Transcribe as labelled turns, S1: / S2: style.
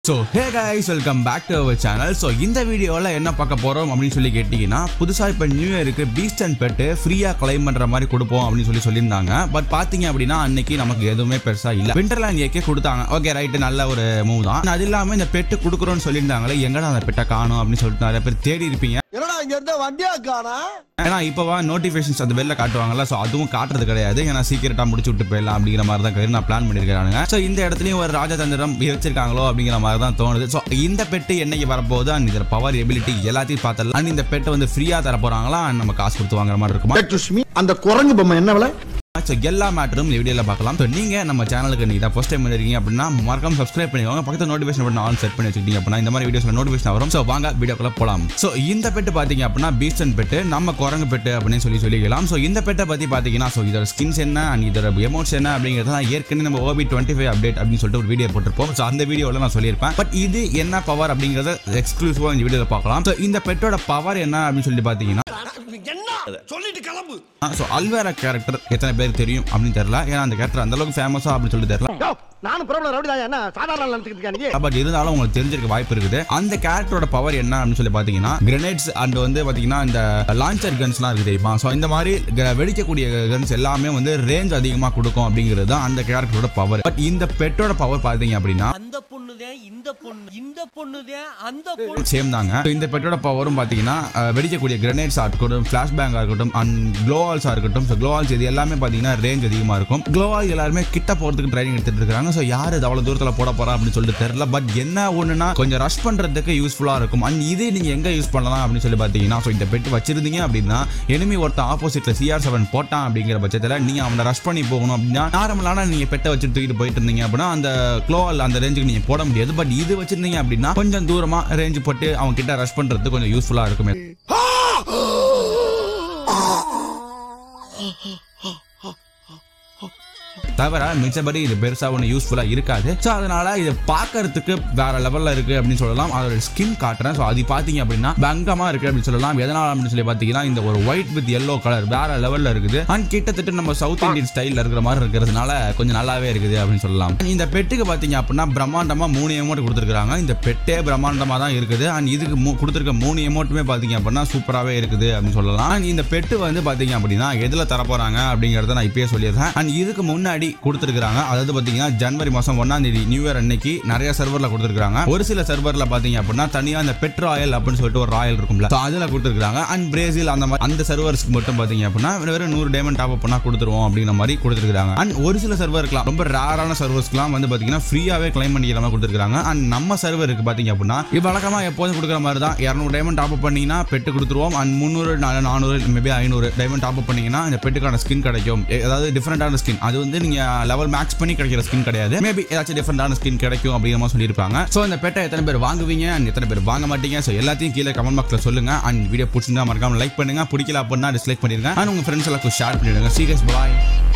S1: so hey guys welcome back to our channel so இந்த வீடியோவில் என்ன பார்க்க போகிறோம் அப்படின்னு சொல்லி கேட்டிங்கன்னா புதுசாக இப்போ நியூ இயருக்கு பீஸ்ட் அண்ட் பெட்டு ஃப்ரீயாக கிளைம் பண்ணுற மாதிரி கொடுப்போம் அப்படின்னு சொல்லி சொல்லியிருந்தாங்க பட் பார்த்தீங்க அப்படின்னா அன்னைக்கு நமக்கு எதுவுமே பெருசாக இல்லை விண்டர்லேண்ட் ஏக்கே கொடுத்தாங்க ஓகே ரைட்டு நல்ல ஒரு மூவ் தான் அது இல்லாமல் இந்த பெட்டு கொடுக்குறோன்னு சொல்லியிருந்தாங்களே எங்கடா அந்த பெட்டை காணும் அப்படின்னு சொல்லிட்டு நிறைய பேர் தேடி இருப்பீங்க
S2: என்னடா இங்க இருந்த வண்டியா காணா
S1: ஏன்னா இப்போவா நோட்டிஃபிகேஷன்ஸ் அந்த வெளில காட்டுவாங்கல்ல ஸோ அதுவும் காட்டுறது கிடையாது ஏன்னா சீக்கிரட்டாக முடிச்சு விட்டு போயிடலாம் அப்படிங்கிற மாதிரி தான் கரு நான் பிளான் பண்ணியிருக்காங்க ஸோ இந்த இடத்துலையும் ஒரு ராஜதந்திரம் வச்சிருக்காங்களோ அப்படிங்கிற மாதிரி தான் தோணுது ஸோ இந்த பெட்டு என்னைக்கு வரப்போகுது அண்ட் இதில் பவர் எபிலிட்டி எல்லாத்தையும் பார்த்தலாம் அண்ட் இந்த பெட்டை வந்து ஃப்ரீயாக தர போகிறாங்களா அண்ட் நம்ம காசு கொடுத்து வாங்குற மாதிரி இருக்குமா
S2: சுஷ்மி அந்த குரங்கு பொம்மை என்ன விலை
S1: ஸோ எல்லா மேட்டரும் இந்த வீடியோவில் பார்க்கலாம் ஸோ நீங்கள் நம்ம சேனலுக்கு நீங்கள் தான் ஃபஸ்ட் டைம் இருக்கீங்க அப்படின்னா மறக்காம சப்ஸ்கிரைப் பண்ணிக்கோங்க பக்கத்தில் நோட்டிஃபிகேஷன் பட்டன் ஆன் செட் பண்ணி வச்சுக்கிட்டீங்க அப்படின்னா இந்த மாதிரி வீடியோஸில் நோட்டிஃபிகேஷன் வரும் ஸோ வாங்க வீடியோக்குள்ள போகலாம் ஸோ இந்த பெட்டு பார்த்தீங்க அப்படின்னா பீஸ்டன் பெட்டு நம்ம குரங்கு பெட்டு அப்படின்னு சொல்லி சொல்லிக்கலாம் ஸோ இந்த பெட்டை பற்றி பார்த்தீங்கன்னா ஸோ இதோட ஸ்கின்ஸ் என்ன அண்ட் இதோட எமௌண்ட்ஸ் என்ன அப்படிங்கிறது தான் ஏற்கனவே நம்ம ஓபி டுவெண்ட்டி ஃபைவ் அப்டேட் அப்படின்னு சொல்லிட்டு ஒரு வீடியோ போட்டிருப்போம் ஸோ அந்த வீடியோவில் நான் சொல்லியிருப்பேன் பட் இது என்ன பவர் அப்படிங்கிறத எக்ஸ்க்ளூசிவாக இந்த வீடியோவில் பார்க்கலாம் ஸோ இந்த பெட்டோட பவர் என்ன அப்படின்னு சொல்லி பார்த்தீீங்கன்னா
S2: என்ன சொல்லிட்டு கிளம்பு
S1: ஸோ அல்வேரா கேரக்டர் எத்தனை பேர் தெரியும் அப்படின்னு தெரியல ஏன்னா அந்த கேரக்டர் அந்த அளவுக்கு ஃபேமஸா அப்படின்னு சொல்லி தெரியல
S2: நானும் பிரபல ரவுடி தான் என்ன சாதாரண நினைச்சுக்கிட்டு இருக்காங்க
S1: பட் இருந்தாலும் உங்களுக்கு தெரிஞ்சிருக்க வாய்ப்பு இருக்குது அந்த கேரக்டரோட பவர் என்ன அப்படின்னு சொல்லி பார்த்தீங்கன்னா கிரனேட்ஸ் அண்ட் வந்து பார்த்தீங்கன்னா இந்த லான்ச்சர் கன்ஸ்லாம் இருக்குது தெரியுமா ஸோ இந்த மாதிரி க- வெடிக்கக்கூடிய கன்ஸ் எல்லாமே வந்து ரேஞ்ச் அதிகமாக கொடுக்கும் அப்படிங்கிறது தான் அந்த கேரக்டரோட பவர் பட் இந்த பெட்டோட பவர் பார்த்தீங்க அப்படின்னா
S3: அந்த பொண்ணுதான் இந்த பொண்ணு இந்த பொண்ணுதான் அந்த பொண்ணு
S1: சேம் தாங்க So, இந்த பெட்டோட பவரும் பார்த்தீங்கன்னா அஹ், வெடிக்கக்கூடிய கிரனேட்ஸாக இருக்கட்டும் ஃபிளாஷ் பேங்காக இருக்கட்டும் அண்ட் க்ளோவால்ஸாக இருக்கட்டும் ஸோ க்ளோவால்ஸ் இது எல்லாமே பார்த்தீங்கன்னா ரேஞ்ச் அதிகமாக இருக்கும் க்ளோவால் எல்லாருமே கிட்ட போகிறதுக்கு ட்ரைனிங் எடுத்துட்டு இருக்காங்க ஸோ யார் இது அவ்வளோ தூரத்தில் போட போறா அப்படின்னு சொல்லிட்டு தெரியல பட் என்ன ஒன்றுனா கொஞ்சம் ரஷ் பண்ணுறதுக்கு யூஸ்ஃபுல்லாக இருக்கும் அண்ட் இது நீங்கள் எங்கே யூஸ் பண்ணலாம் அப்படின்னு சொல்லி பார்த்தீங்கன்னா ஸோ இந்த பெட் வச்சிருந்தீங்க அப்படின்னா எனிமி ஒருத்தன் ஆப்போசிட்டில் சிஆர் செவன் போட்டான் அப்படிங்கிற பட்சத்தில் நீங்கள் அவனை ரஷ் பண்ணி போகணும் அப்படின்னா நார்மலான நீங்கள் பெட்டை வச்சு தூக்கிட்டு போயிட்டு இருந்தீங்க அப்படின்னா அந்த க்ளோவால் அந்த ரேஞ்சுக்கு நீங்கள் போட முடியாது பட் இது வச்சிருந்தீங்க அப்படின்னா கொஞ்சம் தூரமா ரேஞ்ச் போட்டு அவங்க கிட்ட ரஷ் பண்றது கொஞ்சம் யூஸ்ஃபுல்லா இருக்குமே தவிர மிச்சபடி இது பெருசா ஒன்று யூஸ்ஃபுல்லாக இருக்காது ஸோ அதனால இது பார்க்கறதுக்கு வேற லெவலில் இருக்கு அப்படின்னு சொல்லலாம் அதோட ஸ்கின் காட்டுறேன் ஸோ அது பார்த்தீங்க அப்படின்னா பங்கமாக இருக்கு அப்படின்னு சொல்லலாம் எதனால அப்படின்னு சொல்லி பார்த்தீங்கன்னா இந்த ஒரு ஒயிட் வித் எல்லோ கலர் வேற லெவலில் இருக்குது அண்ட் கிட்டத்தட்ட நம்ம சவுத் இந்தியன் ஸ்டைலில் இருக்கிற மாதிரி இருக்கிறதுனால கொஞ்சம் நல்லாவே இருக்குது அப்படின்னு சொல்லலாம் இந்த பெட்டுக்கு பார்த்தீங்க அப்படின்னா பிரம்மாண்டமாக மூணு எமௌண்ட் கொடுத்துருக்காங்க இந்த பெட்டே பிரம்மாண்டமாக தான் இருக்குது அண்ட் இதுக்கு மூ- கொடுத்துருக்க மூணு எமௌண்ட்டுமே பார்த்தீங்க அப்படின்னா சூப்பராகவே இருக்குது அப்படின்னு சொல்லலாம் And இந்த பெட்டு வந்து பார்த்தீங்க அப்படின்னா எதில் தரப்போறாங்க அப்படிங்கிறத நான் இப்பயே சொல்லியிருந்தேன் அண்ட் இதுக்கு முன்னாடி கொடுத்துருக்காங்க அதாவது பார்த்தீங்கன்னா ஜனவரி மாதம் ஒன்றாம் தேதி நியூ இயர் அன்னைக்கு நிறைய சர்வரில் கொடுத்துருக்காங்க ஒரு சில சர்வரில் பார்த்தீங்க அப்படின்னா தனியாக அந்த பெட் ராயல் அப்படின்னு சொல்லிட்டு ஒரு ராயல் இருக்கும்ல ஸோ அதில் கொடுத்துருக்காங்க அண்ட் பிரேசில் அந்த மாதிரி அந்த சர்வர்ஸ்க்கு மட்டும் பார்த்தீங்க அப்படின்னா வெறும் நூறு டைமண்ட் டாப் பண்ணால் கொடுத்துருவோம் அப்படிங்கிற மாதிரி கொடுத்துருக்காங்க அண்ட் ஒரு சில சர்வருக்குலாம் ரொம்ப ரேரான சர்வர்ஸ்க்குலாம் வந்து பார்த்தீங்கன்னா ஃப்ரீயாகவே கிளைம் பண்ணிக்கிற மாதிரி கொடுத்துருக்காங்க அண்ட் நம்ம சர்வருக்கு பார்த்தீங்க அப்படின்னா இப்போ வழக்கமாக எப்போதும் கொடுக்குற மாதிரி தான் இரநூறு டைமண்ட் டாப் பண்ணீங்கன்னா பெட்டு கொடுத்துருவோம் அண்ட் முந்நூறு நானூறு மேபி ஐநூறு டைமண்ட் டாப் பண்ணீங்கன்னா இந்த பெட்டுக்கான ஸ்கின் கிடைக்கும் எ- அதாவது டிஃப்ரெண்டான ஸ்கின் அது வந்து நீங்க லெவல் மேக்ஸ் பண்ணி கிடைக்கிற ஸ்கின் கிடையாது மேபி ஏதாச்சும் டிஃப்ரெண்டான ஸ்கின் கிடைக்கும் அப்படிங்கிற மாதிரி சொல்லியிருப்பாங்க ஸோ இந்த பெட்டை எத்தனை பேர் வாங்குவீங்க அண்ட் எத்தனை பேர் வாங்க மாட்டீங்க ஸோ எல்லாத்தையும் கீழே கமெண்ட் பாக்ஸில் சொல்லுங்க அண்ட் வீடியோ பிடிச்சிருந்தா மறக்காம லைக் பண்ணுங்க பிடிக்கல அப்படின்னா டிஸ்லைக் பண்ணிருங்க அண்ட் உங்க ஃப்ரெண்ட்ஸ் எல்லாருக்கும் ஷேர் பண்ணிடுங்க சீரியஸ் பாய்